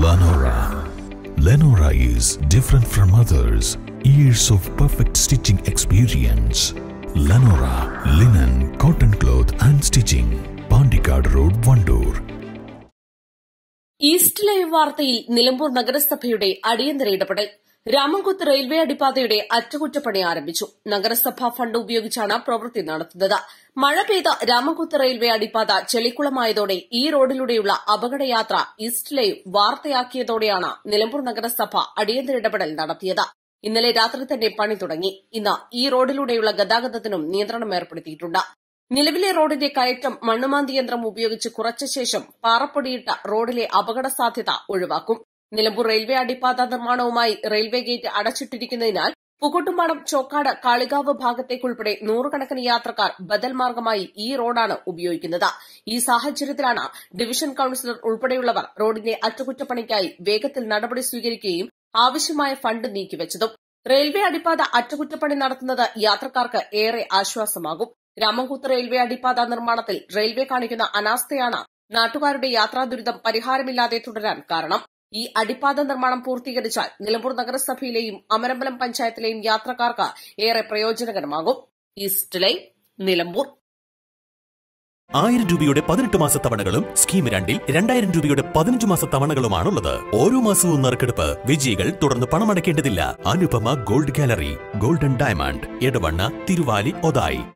Lenora. Lenora is different from others. Years of perfect stitching experience. Lenora linen, cotton cloth and stitching. Pandikad Road, Vandoor. East live വാർത്തയിൽ നിലമ്പൂർ നഗരസഭയുടെ അടിയന്തര ഇടപെടൽ Ramankuthu railway അടിപ്പാതയുടെ അറ്റകുറ്റപ്പണി ആരംഭിച്ചു നഗരസഭാ fund ഉപയോഗിച്ചാണ് പ്രവൃത്തി നടത്തുന്നത് മഴ പെയ്ത രാമൻകുത്ത് റെയിൽവേ അടിപ്പാത ചെളിക്കുളമായതോടെ ഈ റോഡിലൂടെയുള്ള അപകടയാത്ര ഈസ്റ്റ് ലൈവ് വാർത്തയാക്കിയതോടെയാണ് നിലമ്പൂർ നഗരസഭ അടിയന്തര ഇടപെടൽ നടത്തിയത് ഇന്നലെ രാത്രി തന്നെ പണി തുടങ്ങി ഇന്ന് ഈ റോഡിലൂടെയുള്ള ഗതാഗതത്തിനും നിയന്ത്രണം ഏർപ്പെടുത്തിയിട്ടുണ്ട് നിലവിലെ റോഡിന്റെ കയറ്റം മണ്ണുമാന്തി യന്ത്രം ഉപയോഗിച്ച് കുറച്ച ശേഷം പാറപ്പൊടിയിട്ട റോഡിലെ അപകട സാധ്യത ഒഴിവാക്കും നിലമ്പൂർ റെയിൽവേ അടിപ്പാത നിർമ്മാണവുമായി റെയിൽവേ ഗേറ്റ് അടച്ചിട്ടിരിക്കുന്നതിനാൽ പുകുട്ടുംപാടം ചോക്കാട് കാളികാവ് ഭാഗത്തേക്കുൾപ്പെടെ നൂറുകണക്കിന് യാത്രക്കാർ ബദൽ മാർഗമായി ഈ റോഡാണ് ഉപയോഗിക്കുന്നത് ഈ സാഹചര്യത്തിലാണ് ഡിവിഷൻ കൌൺസിലർ ഉൾപ്പെടെയുള്ളവർ റോഡിന്റെ അറ്റകുറ്റപ്പണിക്കായി വേഗത്തിൽ നടപടി സ്വീകരിക്കുകയും ആവശ്യമായ ഫണ്ട് നീക്കിവച്ചതും റെയിൽവേ അടിപ്പാത അറ്റകുറ്റപ്പണി നടത്തുന്നത് യാത്രക്കാർക്ക് ഏറെ ആശ്വാസമാകും രാമൻകുത്ത് റെയിൽവേ അടിപ്പാത നിർമ്മാണത്തിൽ റെയിൽവേ കാണിക്കുന്ന അനാസ്ഥയാണ് നാട്ടുകാരുടെ യാത്രാ ദുരിതം പരിഹാരമില്ലാതെ തുടരാൻ കാരണം ഈ അടിപ്പാത നിർമ്മാണം പൂർത്തീകരിച്ചാൽ നിലമ്പൂർ നഗരസഭയിലെയും അമരമ്പലം പഞ്ചായത്തിലെയും യാത്രക്കാർക്ക് ഏറെ പ്രയോജനകരമാകും ഈസ്റ്റ് ലൈൻ നിലമ്പൂർ ആയിരം രൂപയുടെ പതിനെട്ട് മാസ തവണകളും സ്കീം രണ്ടിൽ രണ്ടായിരം രൂപയുടെ പതിനഞ്ച് മാസ തവണകളുമാണുള്ളത് ഓരോ മാസവും നറുക്കെടുപ്പ് വിജയികൾ തുടർന്ന് പണമടയ്ക്കേണ്ടതില്ല Anupama gold gallery golden diamond Edavanna Thiruvali Othayi